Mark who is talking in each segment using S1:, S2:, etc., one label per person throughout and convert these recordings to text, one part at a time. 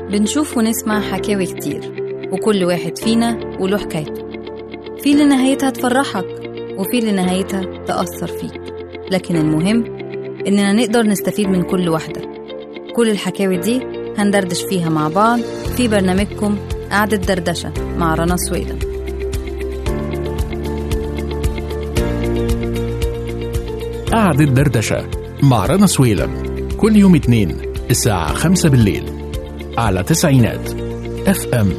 S1: بنشوف ونسمع حكاوي كتير وكل واحد فينا وله حكايته في اللي نهايتها تفرحك وفي اللي نهايتها تأثر فيك لكن المهم إننا نقدر نستفيد من كل واحدة كل الحكاوي دي هندردش فيها مع بعض في برنامجكم قعدة دردشة مع رنا سويدة
S2: قعدة دردشة مع رنا سويلم كل يوم اتنين الساعة خمسة بالليل على تسعينات اف ام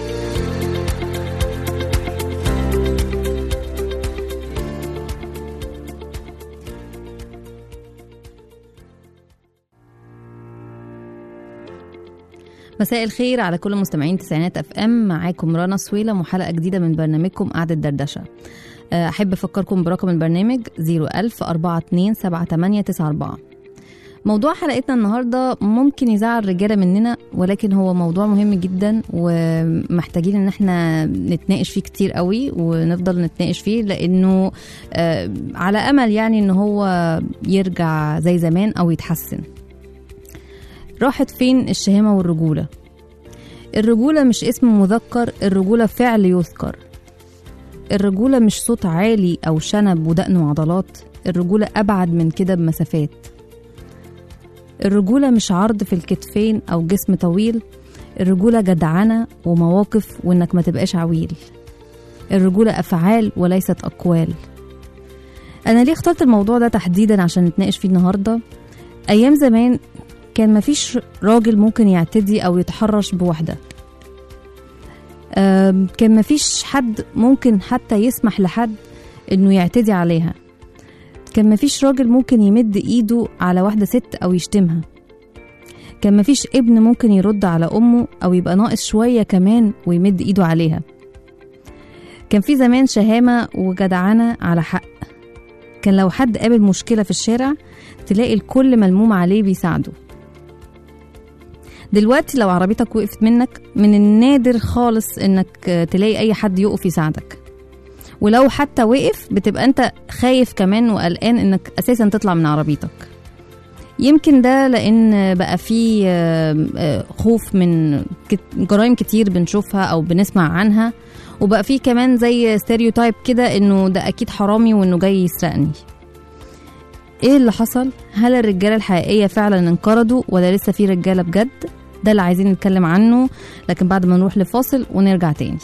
S1: مساء الخير على كل مستمعين تسعينات اف ام معاكم رنا سويلة وحلقة جديدة من برنامجكم قعدة دردشة أه، أحب أفكركم برقم البرنامج 01000 42 7894 موضوع حلقتنا النهاردة ممكن يزعل رجالة مننا ولكن هو موضوع مهم جدا ومحتاجين ان احنا نتناقش فيه كتير قوي ونفضل نتناقش فيه لانه آه، على امل يعني ان هو يرجع زي زمان او يتحسن راحت فين الشهامة والرجولة الرجولة مش اسم مذكر الرجولة فعل يذكر الرجولة مش صوت عالي أو شنب ودقن وعضلات الرجولة أبعد من كده بمسافات الرجولة مش عرض في الكتفين أو جسم طويل الرجولة جدعنة ومواقف وإنك ما تبقاش عويل الرجولة أفعال وليست أقوال أنا ليه اخترت الموضوع ده تحديدا عشان نتناقش فيه النهاردة أيام زمان كان مفيش راجل ممكن يعتدي أو يتحرش بواحدة أم، كان مفيش حد ممكن حتى يسمح لحد إنه يعتدي عليها كان مفيش راجل ممكن يمد إيده على واحدة ست أو يشتمها كان مفيش ابن ممكن يرد على أمه أو يبقى ناقص شوية كمان ويمد إيده عليها كان في زمان شهامة وجدعنة على حق كان لو حد قابل مشكلة في الشارع تلاقي الكل ملموم عليه بيساعده دلوقتي لو عربيتك وقفت منك من النادر خالص انك تلاقي اي حد يقف يساعدك ولو حتى وقف بتبقى انت خايف كمان وقلقان انك اساسا تطلع من عربيتك يمكن ده لان بقى في آه، آه، خوف من كت- جرائم كتير بنشوفها او بنسمع عنها وبقى في كمان زي ستيريوتايب كده انه ده اكيد حرامي وانه جاي يسرقني ايه اللي حصل هل الرجاله الحقيقيه فعلا انقرضوا ولا لسه في رجاله بجد ده اللي عايزين نتكلم عنه لكن بعد ما نروح لفاصل ونرجع تاني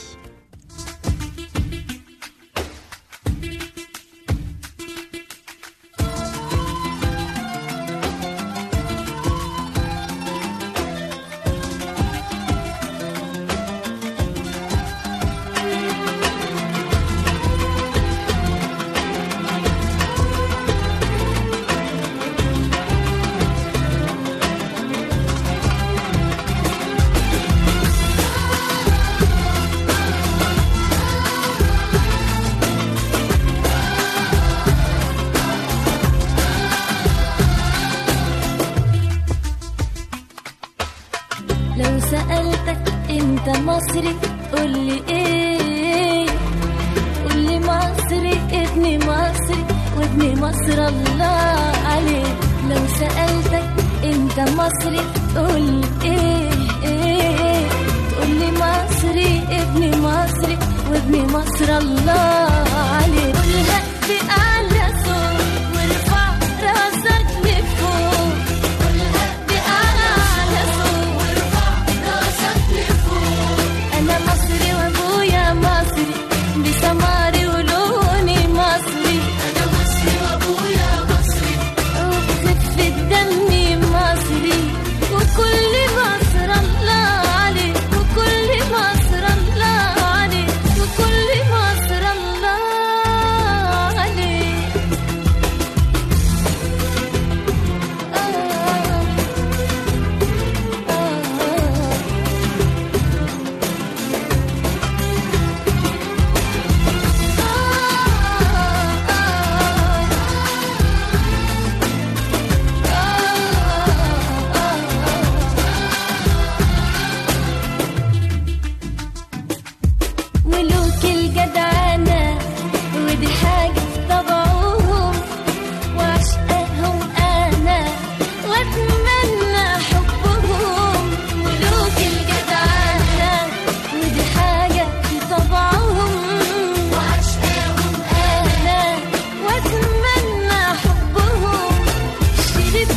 S3: لو سألتك انت مصري قولي ايه قولي مصري ابني مصري وابني مصر الله عليه لو سألتك انت مصري قولي ايه ايه تقولي مصري ابني مصري وابني مصر الله عليه قولها بأعلى صوت وارفع راسك لفوق قولها بأعلى صوت وارفع راسك لفوق أنا مصري وأبويا مصري بسماري ولوني مصري أنا مصري وأبويا مصري وبخفة دمي مصري وكل مصر الله عليه وكل مصر الله عليه وكل مصر الله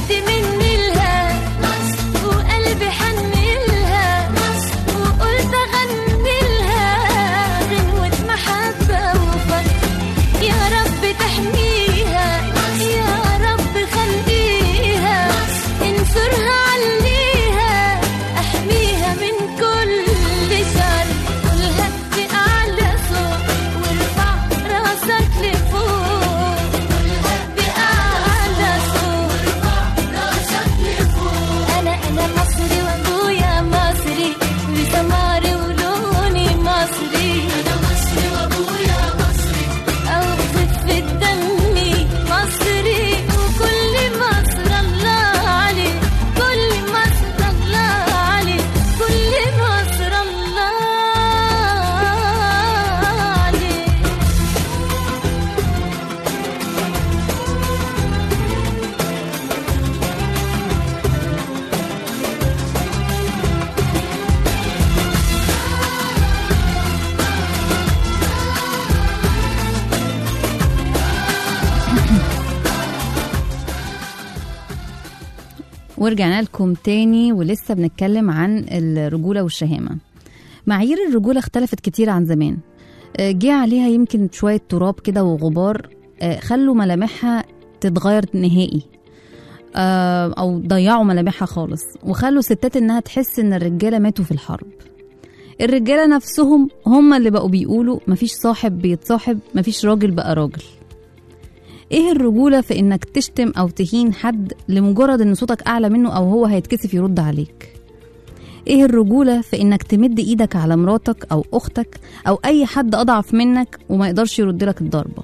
S3: بجد مني لها وقلبي حنلها وقلت اغني لها غنوة محبة وفرح يا رب تحميها يا رب خليها انصرها عليها احميها من كل شر قولها بأعلى صوت وارفع راسك لفوق قولها بأعلى صوت انا انا مصري وابويا مصري وسماري ولوني مصري انا مصري وابويا مصري او خفة دمي مصري وكل مصر الله عليه كل مصر الله عليه كل مصر الله عليه
S1: ورجعنا لكم تاني ولسه بنتكلم عن الرجولة والشهامة معايير الرجولة اختلفت كتير عن زمان آه، جه عليها يمكن شوية تراب كده وغبار آه، خلوا ملامحها تتغير نهائي آه، أو ضيعوا ملامحها خالص وخلوا الستات إنها تحس إن الرجالة ماتوا في الحرب الرجالة نفسهم هم اللي بقوا بيقولوا مفيش صاحب بيتصاحب مفيش راجل بقى راجل ايه الرجولة في انك تشتم او تهين حد لمجرد ان صوتك اعلى منه او هو هيتكسف يرد عليك ايه الرجولة في انك تمد ايدك على مراتك او اختك او اي حد اضعف منك وما يقدرش يرد لك الضربة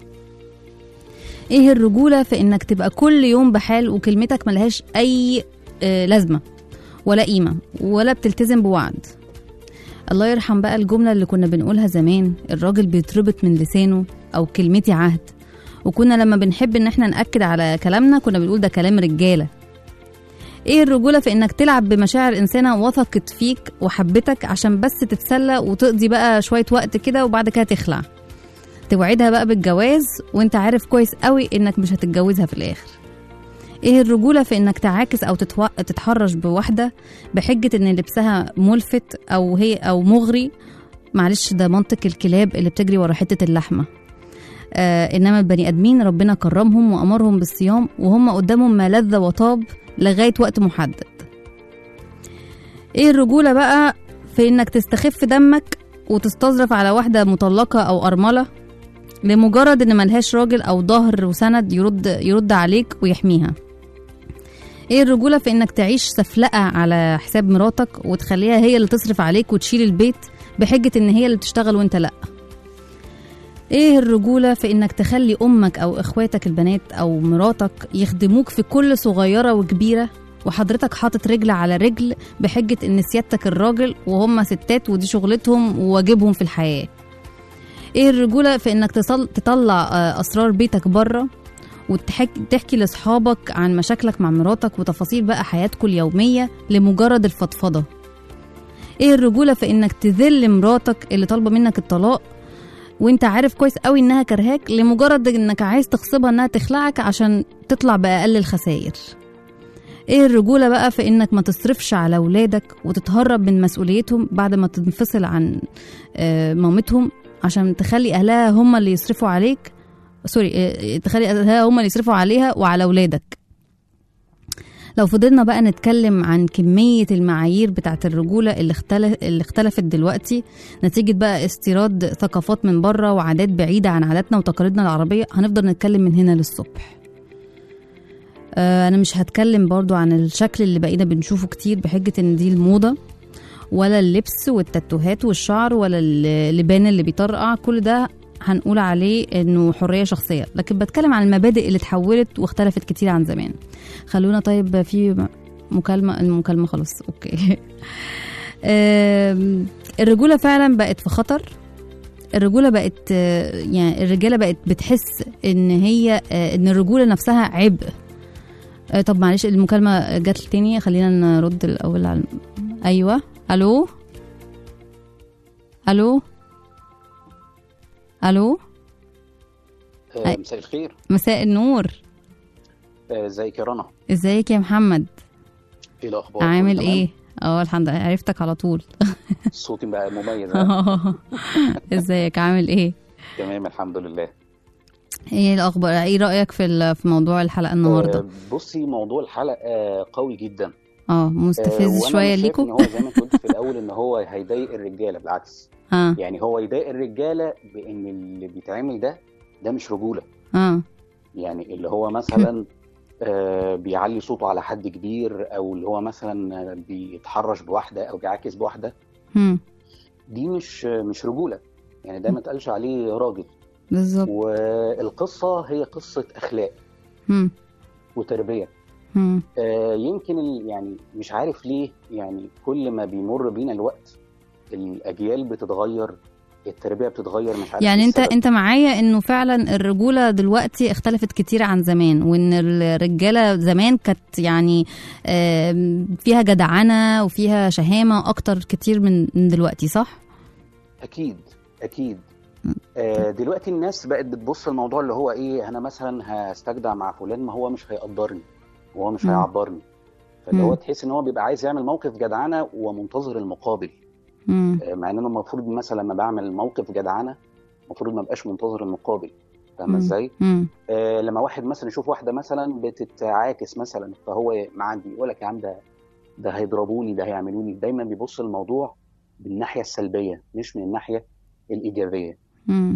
S1: ايه الرجولة في انك تبقى كل يوم بحال وكلمتك ملهاش اي آه، لازمة ولا قيمة ولا بتلتزم بوعد الله يرحم بقى الجملة اللي كنا بنقولها زمان الراجل بيتربط من لسانه أو كلمتي عهد وكنا لما بنحب ان احنا نأكد على كلامنا كنا بنقول ده كلام رجالة ايه الرجولة في انك تلعب بمشاعر انسانة وثقت فيك وحبتك عشان بس تتسلى وتقضي بقى شوية وقت كده وبعد كده تخلع توعدها بقى بالجواز وانت عارف كويس قوي انك مش هتتجوزها في الاخر ايه الرجولة في انك تعاكس او تتو... تتحرش بواحدة بحجة ان لبسها ملفت او هي او مغري معلش ده منطق الكلاب اللي بتجري ورا حتة اللحمة آه انما البني ادمين ربنا كرمهم وامرهم بالصيام وهم قدامهم ما لذ وطاب لغايه وقت محدد ايه الرجوله بقى في انك تستخف دمك وتستظرف على واحده مطلقه او ارمله لمجرد ان ملهاش راجل او ظهر وسند يرد يرد عليك ويحميها ايه الرجوله في انك تعيش سفلقه على حساب مراتك وتخليها هي اللي تصرف عليك وتشيل البيت بحجه ان هي اللي بتشتغل وانت لا ايه الرجولة في انك تخلي امك او اخواتك البنات او مراتك يخدموك في كل صغيرة وكبيرة وحضرتك حاطط رجل على رجل بحجة ان سيادتك الراجل وهم ستات ودي شغلتهم وواجبهم في الحياة ايه الرجولة في انك تصل تطلع آه، اسرار بيتك بره وتحكي لاصحابك عن مشاكلك مع مراتك وتفاصيل بقى حياتكم اليومية لمجرد الفضفضة ايه الرجولة في انك تذل مراتك اللي طالبة منك الطلاق وانت عارف كويس قوي انها كرهاك لمجرد انك عايز تغصبها انها تخلعك عشان تطلع باقل الخسائر ايه الرجولة بقى في انك ما تصرفش على ولادك وتتهرب من مسؤوليتهم بعد ما تنفصل عن آه، مامتهم عشان تخلي اهلها هم اللي يصرفوا عليك سوري آه، تخلي اهلها هم اللي يصرفوا عليها وعلى ولادك لو فضلنا بقى نتكلم عن كمية المعايير بتاعت الرجولة اللي, اختلف اللي اختلفت دلوقتي نتيجة بقى استيراد ثقافات من بره وعادات بعيدة عن عاداتنا وتقاليدنا العربية هنفضل نتكلم من هنا للصبح آه أنا مش هتكلم برضو عن الشكل اللي بقينا بنشوفه كتير بحجة إن دي الموضة ولا اللبس والتاتوهات والشعر ولا اللبان اللي بيطرقع كل ده هنقول عليه انه حريه شخصيه لكن بتكلم عن المبادئ اللي اتحولت واختلفت كتير عن زمان خلونا طيب في مكالمه المكالمه خلاص اوكي آم، الرجوله فعلا بقت في خطر الرجوله بقت آه، يعني الرجاله بقت بتحس ان هي آه، ان الرجوله نفسها عبء آه، طب معلش المكالمه جت تاني خلينا نرد الاول على ايوه الو الو الو
S4: آه، مساء الخير
S1: مساء النور
S4: آه، ازيك يا رنا
S1: ازيك يا محمد
S4: ايه الاخبار
S1: عامل
S4: كله تمام؟
S1: ايه اه الحمد لله عرفتك على طول
S4: صوتي بقى مميز ها؟
S1: ازيك عامل ايه
S4: تمام الحمد لله
S1: ايه الاخبار ايه رايك في ال- في موضوع الحلقه النهارده
S4: آه، بصي موضوع الحلقه آه، قوي جدا
S1: اه
S4: آه،
S1: مستفز
S4: وأنا
S1: شويه
S4: مش شايف
S1: ليكم
S4: ان هو زي ما قلت في الاول ان هو هيضايق الرجاله بالعكس
S1: اه
S4: يعني هو يضايق الرجاله بان اللي بيتعمل ده ده مش رجوله
S1: اه
S4: يعني اللي هو مثلا آه، بيعلي صوته على حد كبير او اللي هو مثلا بيتحرش بواحده او بيعاكس بواحده
S1: هم.
S4: دي مش مش رجوله يعني ده ما اتقالش عليه راجل
S1: بالظبط
S4: والقصه هي قصه اخلاق
S1: هم.
S4: وتربيه
S1: هم.
S4: آه، يمكن ال- يعني مش عارف ليه يعني كل ما بيمر بينا الوقت الاجيال بتتغير التربيه بتتغير مش عارف
S1: يعني
S4: إيه
S1: انت
S4: السبب.
S1: انت معايا انه فعلا الرجوله دلوقتي اختلفت كتير عن زمان وان الرجاله زمان كانت يعني آم، فيها جدعنه وفيها شهامه اكتر كتير من من دلوقتي صح؟
S4: اكيد اكيد آه، دلوقتي الناس بقت بتبص الموضوع اللي هو ايه انا مثلا هستجدع مع فلان ما هو مش هيقدرني وهو مش
S1: مم.
S4: هيعبرني فاللي
S1: مم.
S4: هو تحس ان هو بيبقى عايز يعمل موقف جدعنه ومنتظر المقابل
S1: مم.
S4: آه، مع ان انا المفروض مثلا لما بعمل موقف جدعنه المفروض ما ابقاش منتظر المقابل فاهمه
S1: مم.
S4: ازاي؟
S1: مم.
S4: آه، لما واحد مثلا يشوف واحده مثلا بتتعاكس مثلا فهو معدي يقول لك يا عم ده ده هيضربوني ده هيعملوني دايما بيبص الموضوع بالناحيه السلبيه مش من الناحيه الايجابيه
S1: مم.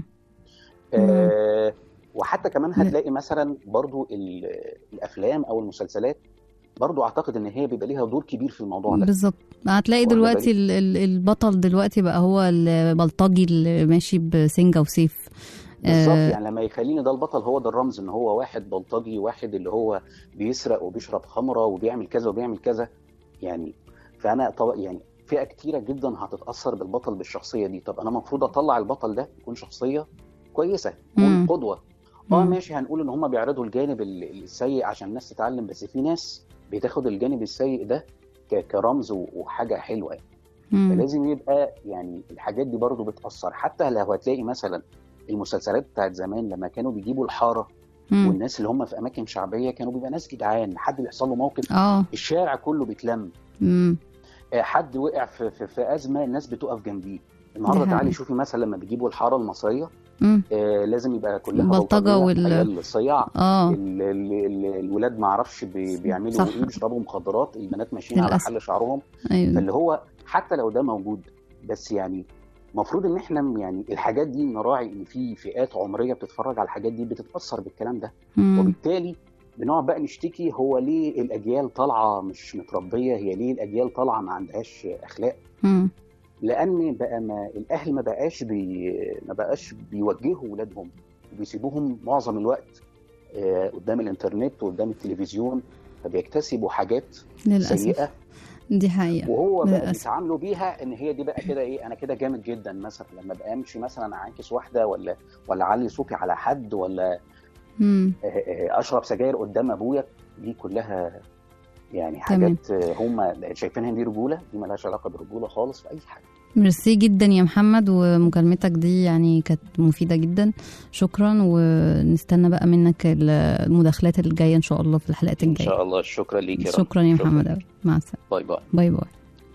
S4: آه وحتى كمان
S1: لا.
S4: هتلاقي مثلا برضو ال- الافلام او المسلسلات برضو اعتقد ان هي بيبقى ليها دور كبير في الموضوع ده
S1: بالظبط هتلاقي
S4: واخدة
S1: دلوقتي ال- ال- البطل دلوقتي بقى هو البلطجي اللي ماشي بسنجة وسيف
S4: بالظبط
S1: آه،
S4: يعني لما يخليني ده البطل هو ده الرمز ان هو واحد بلطجي واحد اللي هو بيسرق وبيشرب خمره وبيعمل كذا وبيعمل كذا يعني فانا طب يعني فئه كتيره جدا هتتاثر بالبطل بالشخصيه دي طب انا المفروض اطلع البطل ده يكون شخصيه كويسه يكون
S1: مم.
S4: قدوه اه
S1: مم.
S4: ماشي هنقول ان هم بيعرضوا الجانب ال- السيء عشان الناس تتعلم بس في ناس بتاخد الجانب السيء ده ك- كرمز و- وحاجه حلوه يعني.
S1: مم.
S4: فلازم يبقى يعني الحاجات دي برضو بتاثر حتى لو هتلاقي مثلا المسلسلات بتاعت زمان لما كانوا بيجيبوا الحاره
S1: مم.
S4: والناس اللي هم في اماكن شعبيه كانوا بيبقى ناس جدعان حد بيحصل له موقف
S1: اه
S4: الشارع كله بيتلم
S1: مم.
S4: آه، حد وقع في, في, في ازمه الناس بتقف جنبيه النهارده
S1: دي
S4: تعالي
S1: حقيقة.
S4: شوفي مثلا لما بيجيبوا الحاره المصريه
S1: مم.
S4: آه لازم يبقى كلها
S1: البلطجة
S4: بلطجية،
S1: وال-
S4: عيال صياع
S1: اه
S4: ال- ال- ال- الولاد ما اعرفش بي- بيعملوا
S1: صح.
S4: ايه بيشربوا مخدرات البنات ماشيين على
S1: للأسف.
S4: حل شعرهم
S1: ايوه
S4: فاللي هو حتى لو ده موجود بس يعني المفروض ان احنا يعني الحاجات دي نراعي ان في فئات عمريه بتتفرج على الحاجات دي بتتاثر بالكلام ده
S1: مم.
S4: وبالتالي بنقعد بقى نشتكي هو ليه الاجيال طالعه مش متربيه هي ليه الاجيال طالعه ما عندهاش اخلاق
S1: مم.
S4: لان بقى ما الاهل ما بقاش بي ما بقاش بيوجهوا ولادهم وبيسيبوهم معظم الوقت آه، قدام الانترنت وقدام التلفزيون فبيكتسبوا حاجات
S1: للاسف
S4: سيئه
S1: دي حقيقه
S4: وهو بقى
S1: للأسف.
S4: بيتعاملوا بيها ان هي دي بقى كده ايه انا كده جامد جدا مثلا لما ابقى امشي مثلا اعاكس واحده ولا ولا اعلي صوتي على حد ولا
S1: مم.
S4: آه، آه، اشرب سجاير قدام ابويا دي كلها يعني
S1: تمام.
S4: حاجات آه، هم شايفينها دي رجوله دي مالهاش علاقه بالرجوله خالص في اي حاجه
S1: ميرسي جدا يا محمد ومكالمتك دي يعني كانت مفيدة جدا شكرا ونستنى بقى منك المداخلات الجاية إن شاء الله في الحلقات
S4: ان
S1: الجاية
S4: شاء الله شكرا ليك يا رب
S1: شكرا يا محمد أوي مع السلامة
S4: باي باي
S1: باي باي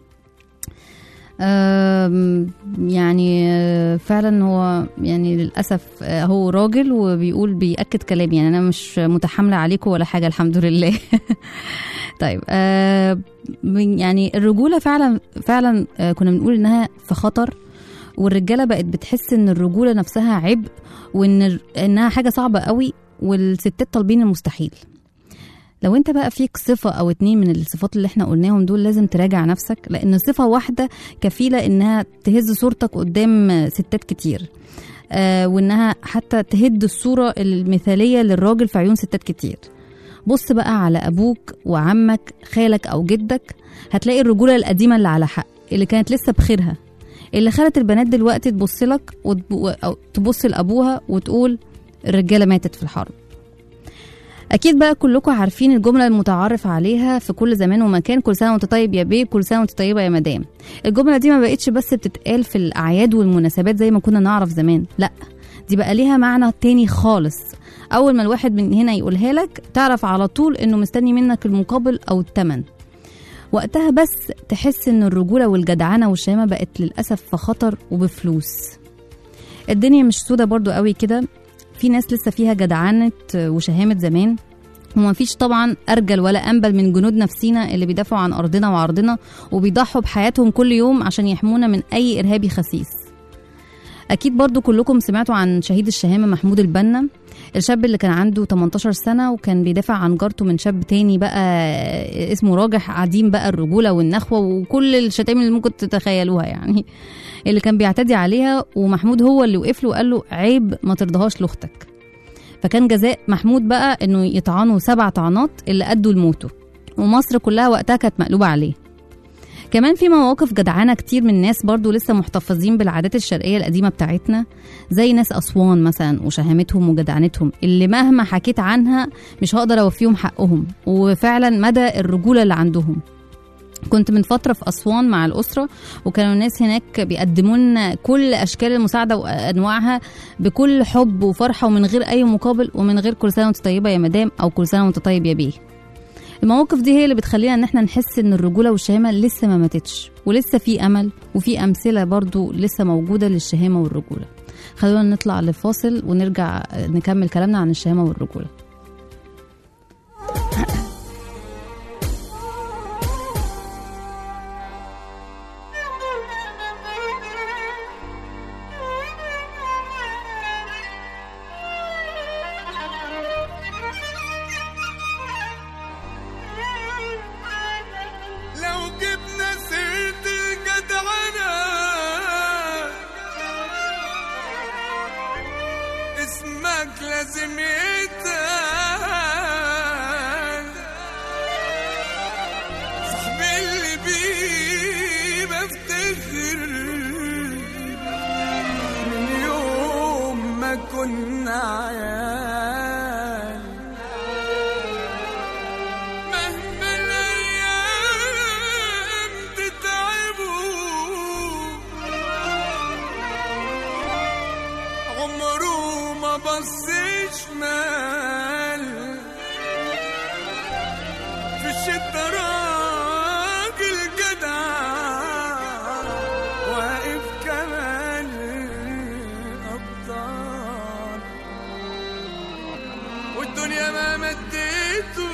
S1: أم، يعني آه، فعلا هو يعني للاسف آه، هو راجل وبيقول بياكد كلامي يعني انا مش متحامله عليكم ولا حاجه الحمد لله طيب آه، من- يعني الرجوله فعلا فعلا آه، كنا بنقول انها في خطر والرجاله بقت بتحس ان الرجوله نفسها عبء وان ال- انها حاجه صعبه قوي والستات طالبين المستحيل لو انت بقى فيك صفة او اتنين من الصفات اللي احنا قلناهم دول لازم تراجع نفسك لان صفة واحدة كفيلة انها تهز صورتك قدام ستات كتير آه وانها حتى تهد الصورة المثالية للراجل في عيون ستات كتير بص بقى على ابوك وعمك خالك او جدك هتلاقي الرجولة القديمة اللي على حق اللي كانت لسه بخيرها اللي خلت البنات دلوقتي تبص لك وتب- او تبص لابوها وتقول الرجالة ماتت في الحرب اكيد بقى كلكم عارفين الجمله المتعارف عليها في كل زمان ومكان كل سنه وانت طيب يا بيه كل سنه وانت طيبه يا مدام الجمله دي ما بقتش بس بتتقال في الاعياد والمناسبات زي ما كنا نعرف زمان لا دي بقى ليها معنى تاني خالص اول ما الواحد من هنا يقولها لك تعرف على طول انه مستني منك المقابل او التمن وقتها بس تحس ان الرجوله والجدعنه والشهامه بقت للاسف في خطر وبفلوس الدنيا مش سودة برضو قوي كده في ناس لسه فيها جدعنه وشهامه زمان ومفيش طبعا ارجل ولا انبل من جنود نفسينا اللي بيدافعوا عن ارضنا وعرضنا وبيضحوا بحياتهم كل يوم عشان يحمونا من اي ارهابي خسيس اكيد برضو كلكم سمعتوا عن شهيد الشهامه محمود البنا الشاب اللي كان عنده 18 سنه وكان بيدافع عن جارته من شاب تاني بقى اسمه راجح عديم بقى الرجوله والنخوه وكل الشتائم اللي ممكن تتخيلوها يعني اللي كان بيعتدي عليها ومحمود هو اللي وقف له وقال له عيب ما ترضاهاش لاختك فكان جزاء محمود بقى انه يطعنه سبع طعنات اللي ادوا لموته ومصر كلها وقتها كانت مقلوبه عليه كمان في مواقف جدعانة كتير من الناس برضو لسه محتفظين بالعادات الشرقية القديمة بتاعتنا زي ناس أسوان مثلا وشهامتهم وجدعنتهم اللي مهما حكيت عنها مش هقدر أوفيهم حقهم وفعلا مدى الرجولة اللي عندهم كنت من فترة في أسوان مع الأسرة وكانوا الناس هناك بيقدموا لنا كل أشكال المساعدة وأنواعها بكل حب وفرحة ومن غير أي مقابل ومن غير كل سنة وأنت طيبة يا مدام أو كل سنة وأنت طيب يا بيه المواقف دي هي اللي بتخلينا ان احنا نحس ان الرجوله والشهامه لسه ما ماتتش ولسه في امل وفي امثله برضو لسه موجوده للشهامه والرجوله خلونا نطلع لفاصل ونرجع نكمل كلامنا عن الشهامه والرجوله
S5: لو جبنا سيرة الجدعنة اسمك لازم يتقال صاحبي اللي بيه بفتخر من يوم ما كنا عيال مهما الايام تتعبوا عمره ما بصش مال في الشدة راجل جدع واقف كمان الأبطال والدنيا ما مديته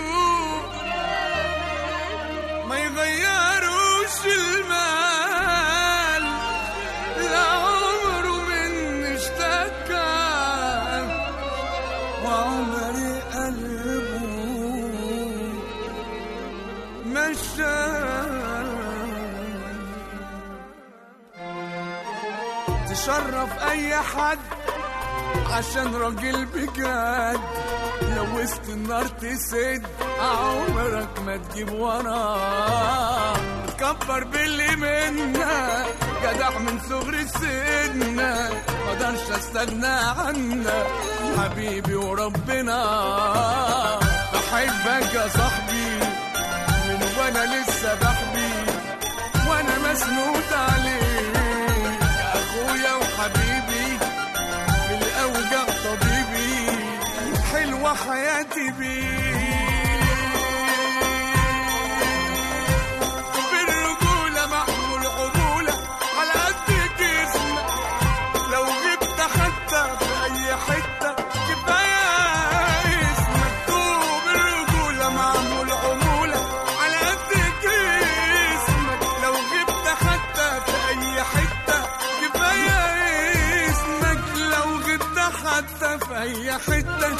S5: ما يغيروش المال لا عمره من اشتكى وعمري قلبه مشى تشرف اي حد عشان راجل بجد لو وسط النار تسد عمرك ما تجيب وراه تكبر باللي منا جدع من صغر السن مقدرش استغنى عنك حبيبي وربنا بحبك يا صاحبي من وانا لسه بحبي وانا مسنود عليك يا اخويا وحبيبي بالاوجع طبيبي حلوه حياتي بيك بالرجوله محمول عموله على قد جسمك لو جبت حتى في اي حته كفايه اسمك دوب الرجوله معمول عموله على قد جسمك لو جبت حتى في اي حته كفايه اسمك لو جبت حتى في اي حته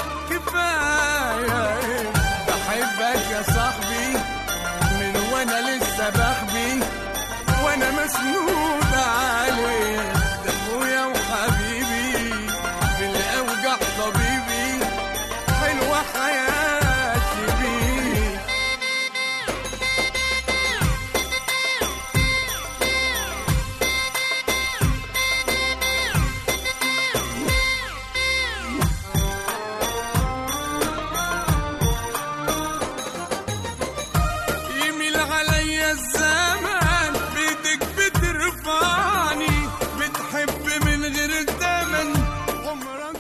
S5: كفايه بحبك يا صاحبي من وانا لسه بحبي وانا مسنود عليك ده ابويا وحبيبي بالاوجع طبيبي حلوه حياتي بيك يميل عليا الزمان بيدك بترفعني بتحب من غير التمن عمرك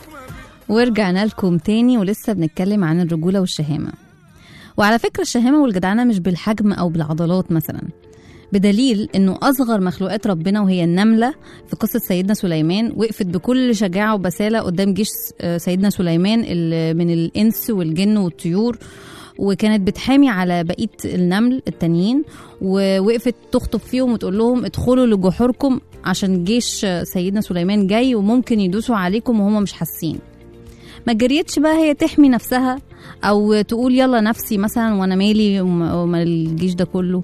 S1: ورجعنا لكم تاني ولسه بنتكلم عن الرجولة والشهامة وعلى فكرة الشهامة والجدعنة مش بالحجم أو بالعضلات مثلا بدليل انه اصغر مخلوقات ربنا وهي النمله في قصه سيدنا سليمان وقفت بكل شجاعه وبساله قدام جيش آه، سيدنا سليمان ال- من الانس والجن والطيور وكانت بتحامي على بقيه النمل التانيين ووقفت تخطب فيهم وتقول لهم ادخلوا لجحوركم عشان جيش آه، سيدنا سليمان جاي وممكن يدوسوا عليكم وهم مش حاسين ما جريتش بقى هي تحمي نفسها او تقول يلا نفسي مثلا وانا مالي وم- وما الجيش ده كله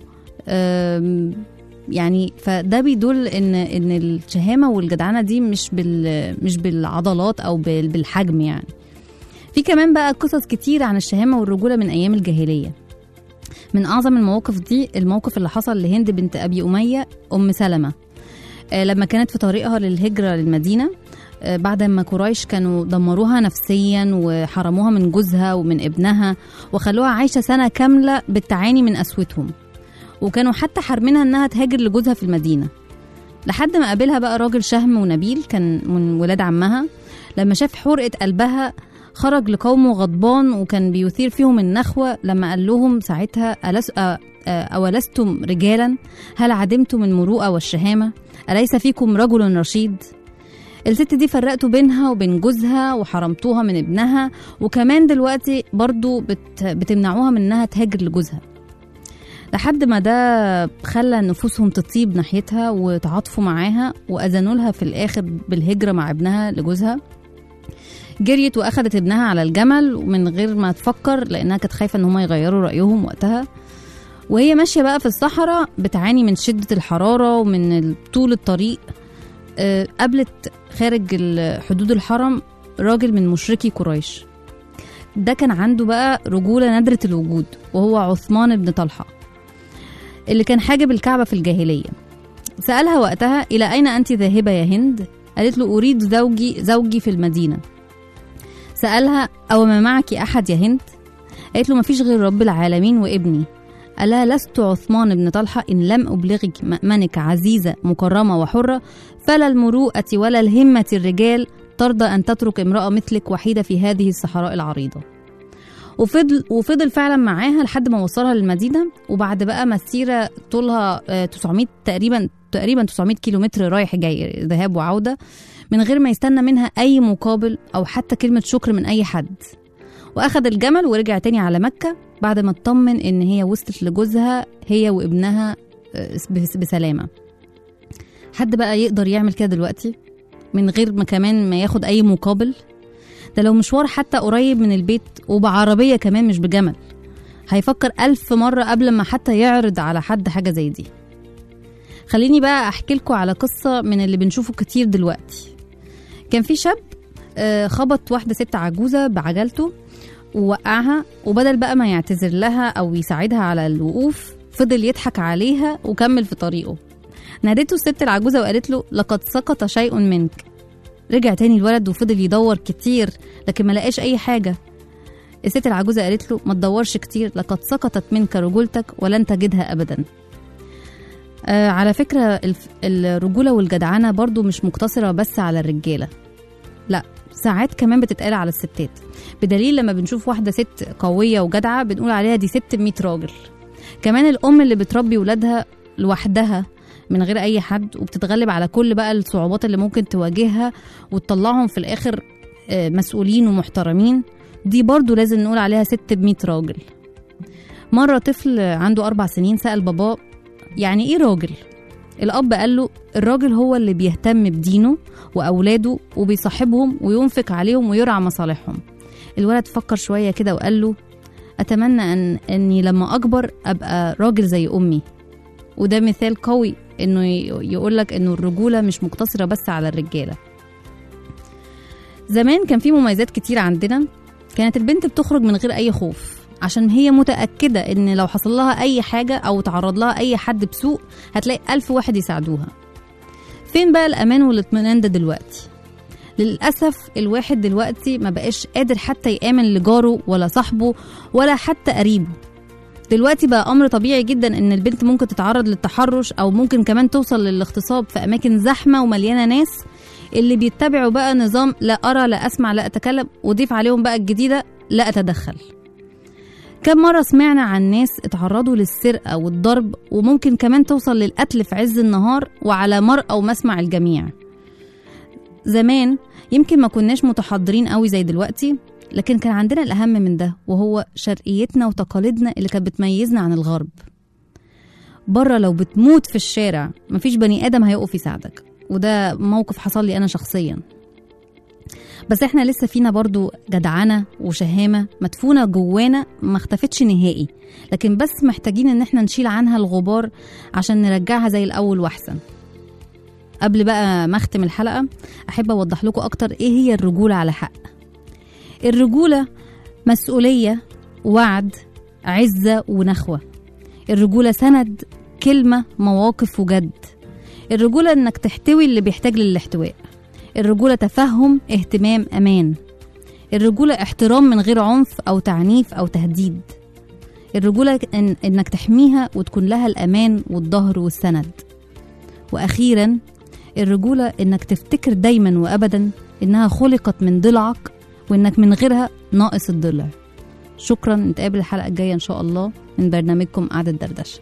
S1: أم، يعني فده بيدل ان ان الشهامه والجدعنه دي مش بال مش بالعضلات او بال- بالحجم يعني في كمان بقى قصص كتير عن الشهامه والرجوله من ايام الجاهليه من اعظم المواقف دي الموقف اللي حصل لهند بنت ابي اميه ام سلمه آه، لما كانت في طريقها للهجره للمدينه آه، بعد ما قريش كانوا دمروها نفسيا وحرموها من جوزها ومن ابنها وخلوها عايشه سنه كامله بالتعاني من قسوتهم وكانوا حتى حارمينها انها تهاجر لجوزها في المدينه لحد ما قابلها بقى راجل شهم ونبيل كان من ولاد عمها لما شاف حرقه قلبها خرج لقومه غضبان وكان بيثير فيهم النخوه لما قال لهم ساعتها ألس أ- أ- أولستم رجالا هل عدمتم المروءه والشهامه أليس فيكم رجل رشيد الست دي فرقتوا بينها وبين جوزها وحرمتوها من ابنها وكمان دلوقتي برضو بت بتمنعوها من انها تهاجر لجوزها لحد ما ده خلى نفوسهم تطيب ناحيتها وتعاطفوا معاها وأذنوا لها في الآخر بالهجرة مع ابنها لجوزها جريت وأخدت ابنها على الجمل ومن غير ما تفكر لأنها كانت خايفة إن هما يغيروا رأيهم وقتها وهي ماشية بقى في الصحراء بتعاني من شدة الحرارة ومن ال- طول الطريق آه، قابلت خارج ال- حدود الحرم راجل من مشركي قريش ده كان عنده بقى رجولة نادرة الوجود وهو عثمان بن طلحة اللي كان حاجب الكعبة في الجاهلية سألها وقتها إلى أين أنت ذاهبة يا هند؟ قالت له أريد زوجي زوجي في المدينة سألها أو ما معك أحد يا هند؟ قالت له مفيش غير رب العالمين وابني ألا لست عثمان بن طلحة إن لم أبلغك مأمنك عزيزة مكرمة وحرة فلا المروءة ولا الهمة الرجال ترضى أن تترك امرأة مثلك وحيدة في هذه الصحراء العريضة وفضل وفضل فعلا معاها لحد ما وصلها للمدينه وبعد بقى مسيره طولها آه، 900 تقريبا تقريبا 900 كيلومتر رايح جاي ذهاب وعوده من غير ما يستنى منها اي مقابل او حتى كلمه شكر من اي حد واخد الجمل ورجع تاني على مكه بعد ما اطمن ان هي وصلت لجوزها هي وابنها آه، بس- بسلامه حد بقى يقدر يعمل كده دلوقتي من غير ما كمان ما ياخد اي مقابل ده لو مشوار حتى قريب من البيت وبعربية كمان مش بجمل هيفكر ألف مرة قبل ما حتى يعرض على حد حاجة زي دي خليني بقى أحكي لكم على قصة من اللي بنشوفه كتير دلوقتي كان في شاب آه، خبط واحدة ست عجوزة بعجلته ووقعها وبدل بقى ما يعتذر لها أو يساعدها على الوقوف فضل يضحك عليها وكمل في طريقه نادته الست العجوزة وقالت له لقد سقط شيء منك رجع تاني الولد وفضل يدور كتير لكن ما لقاش اي حاجه الست العجوزه قالت له ما تدورش كتير لقد سقطت منك رجولتك ولن تجدها ابدا آه على فكره الف- الرجوله والجدعنه برضو مش مقتصره بس على الرجاله لا ساعات كمان بتتقال على الستات بدليل لما بنشوف واحده ست قويه وجدعه بنقول عليها دي ست 100 راجل كمان الام اللي بتربي ولادها لوحدها من غير اي حد وبتتغلب على كل بقى الصعوبات اللي ممكن تواجهها وتطلعهم في الاخر آه، مسؤولين ومحترمين دي برضو لازم نقول عليها ست بمية راجل مرة طفل عنده أربع سنين سأل باباه يعني إيه راجل؟ الأب قال له الراجل هو اللي بيهتم بدينه وأولاده وبيصاحبهم وينفق عليهم ويرعى مصالحهم الولد فكر شوية كده وقال له أتمنى أن أني لما أكبر أبقى راجل زي أمي وده مثال قوي انه يقول لك انه الرجوله مش مقتصره بس على الرجاله زمان كان في مميزات كتير عندنا كانت البنت بتخرج من غير اي خوف عشان هي متأكدة إن لو حصل لها أي حاجة أو تعرض لها أي حد بسوء هتلاقي ألف واحد يساعدوها فين بقى الأمان والاطمئنان ده دلوقتي للأسف الواحد دلوقتي ما بقاش قادر حتى يآمن لجاره ولا صاحبه ولا حتى قريبه دلوقتي بقى امر طبيعي جدا ان البنت ممكن تتعرض للتحرش او ممكن كمان توصل للاغتصاب في اماكن زحمه ومليانه ناس اللي بيتبعوا بقى نظام لا أرى لا أسمع لا أتكلم وضيف عليهم بقى الجديدة لا أتدخل كم مرة سمعنا عن ناس اتعرضوا للسرقة والضرب وممكن كمان توصل للقتل في عز النهار وعلى مرأى ومسمع الجميع زمان يمكن ما كناش متحضرين قوي زي دلوقتي لكن كان عندنا الأهم من ده وهو شرقيتنا وتقاليدنا اللي كانت بتميزنا عن الغرب بره لو بتموت في الشارع مفيش بني آدم هيقف يساعدك وده موقف حصل لي أنا شخصيا بس احنا لسه فينا برضو جدعنة وشهامة مدفونة جوانا ما اختفتش نهائي لكن بس محتاجين ان احنا نشيل عنها الغبار عشان نرجعها زي الأول وأحسن قبل بقى ما اختم الحلقة أحب أوضح لكم أكتر إيه هي الرجولة على حق الرجولة مسؤولية وعد عزة ونخوة الرجولة سند كلمة مواقف وجد الرجولة إنك تحتوي اللي بيحتاج للاحتواء الرجولة تفهم اهتمام أمان الرجولة احترام من غير عنف أو تعنيف أو تهديد الرجولة إن إنك تحميها وتكون لها الأمان والظهر والسند وأخيرا الرجولة إنك تفتكر دايما وأبدا إنها خلقت من ضلعك وإنك من غيرها ناقص الضلع شكرا نتقابل الحلقة الجاية إن شاء الله من برنامجكم قعدة دردشة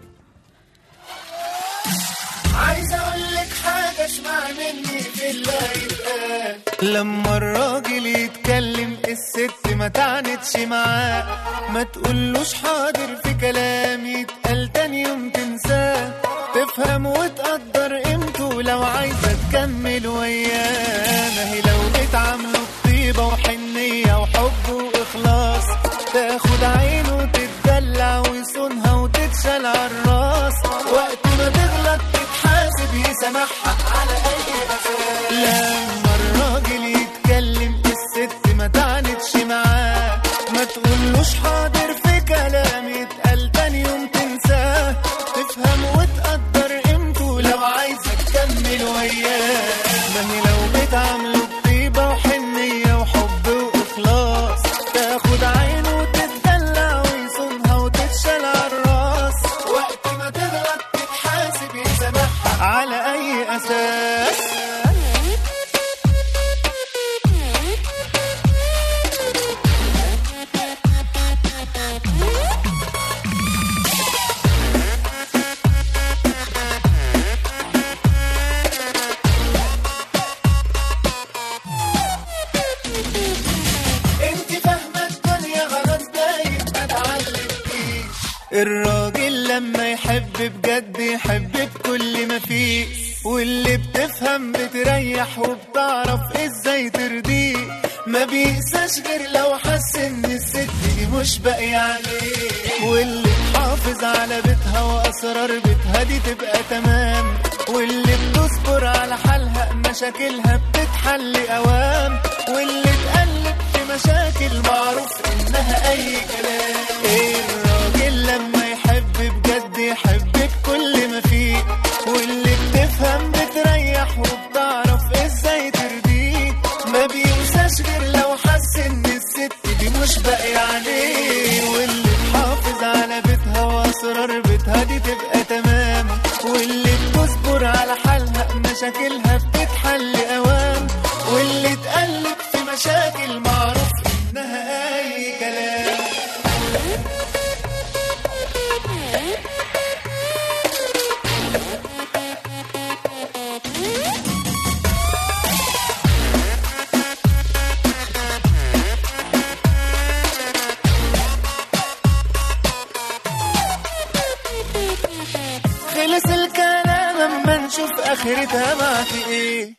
S6: عايز اقول لك حاجه اسمع مني في الله يتقال لما الراجل يتكلم الست ما تعنتش معاه ما تقولوش حاضر في كلام يتقال تاني يوم تنساه تفهم وتقدر قيمته لو عايزه تكمل وياه ما هي لو بتعامله بطيبه وحنيه وحب واخلاص تاخد عينه وتتدلع ويصونها وتتشال عالراس وقت ما تغلط تتحاسب يسامحها على اي اساس لما الراجل يتكلم الست ما تعنتش معاه ما تقولوش حاضر في كلام يتقال تاني يوم تنساه تفهم وتقدر قيمته لو عايزة تكمل وياه ما هي لو بتعامله بطيبة وحنية وحب وإخلاص تاخد عينه وتتدلع ويصونها وتتشال عالراس وقت ما تغلط تتحاسب يسامحها على أي أساس انت فاهمة الدنيا غلط باين ما اتعلمتيش الراجل لما يحب بجد يحب بكل ما فيه واللي بتفهم بتريح وبتعرف ازاي ترضيه ما بيقساش غير لو حس ان الست دي مش باقية عليه واللي تحافظ على بيتها واسرار بيتها دي تبقى تمام واللي بتصبر على حالها مشاكلها بتتحل اوام واللي تقلب في مشاكل معروف انها اي كلام ايه الراجل لما يحب بجد يحب بكل ما فيه واللي بتفهم بتريح وبتعرف ازاي ترضيه ما بينساش غير لو حس ان الست دي مش باقي عليه واللي تحافظ على بيتها واسرار بيتها دي تبقى تمام واللي بتصبر على حالها مشاكلها بتتحل اوام واللي تقلب في مشاكل معروف انها اي كلام خلص الكلام اما نشوف اخرتها معك ايه